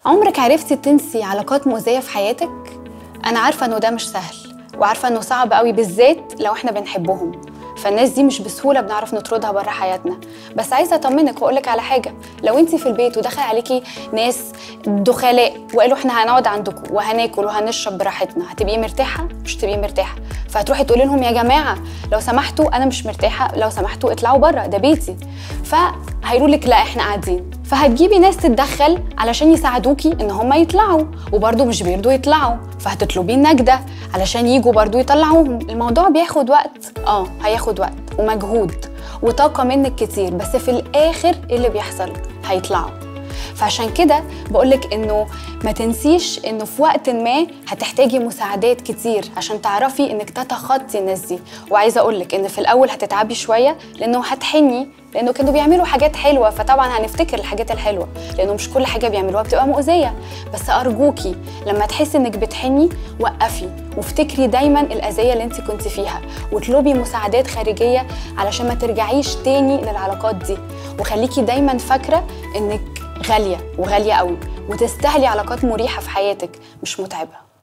عمرك عرفتي تنسي علاقات مؤذية في حياتك؟ أنا عارفة إنه ده مش سهل وعارفة إنه صعب قوي بالذات لو إحنا بنحبهم فالناس دي مش بسهولة بنعرف نطردها بره حياتنا بس عايزة أطمنك وأقولك على حاجة لو أنت في البيت ودخل عليكي ناس دخلاء وقالوا إحنا هنقعد عندكم وهناكل وهنشرب براحتنا هتبقي مرتاحة؟ مش تبقي مرتاحة فهتروحي تقولي لهم يا جماعة لو سمحتوا أنا مش مرتاحة لو سمحتوا اطلعوا بره ده بيتي فهيقولوا لك لا إحنا قاعدين فهتجيبي ناس تتدخل علشان يساعدوكي ان هم يطلعوا وبرضه مش بيرضوا يطلعوا فهتطلبي النجدة علشان يجوا برضه يطلعوهم الموضوع بياخد وقت اه هياخد وقت ومجهود وطاقة منك كتير بس في الاخر ايه اللي بيحصل هيطلعوا فعشان كده بقولك انه ما تنسيش انه في وقت ما هتحتاجي مساعدات كتير عشان تعرفي انك تتخطي الناس دي وعايزه اقولك ان في الاول هتتعبي شويه لانه هتحني لانه كانوا بيعملوا حاجات حلوه فطبعا هنفتكر الحاجات الحلوه لانه مش كل حاجه بيعملوها بتبقى مؤذيه بس ارجوكي لما تحسي انك بتحني وقفي وافتكري دايما الاذيه اللي انت كنت فيها واطلبي مساعدات خارجيه علشان ما ترجعيش تاني للعلاقات دي وخليكي دايما فاكره انك غاليه وغاليه قوي وتستاهلي علاقات مريحه في حياتك مش متعبه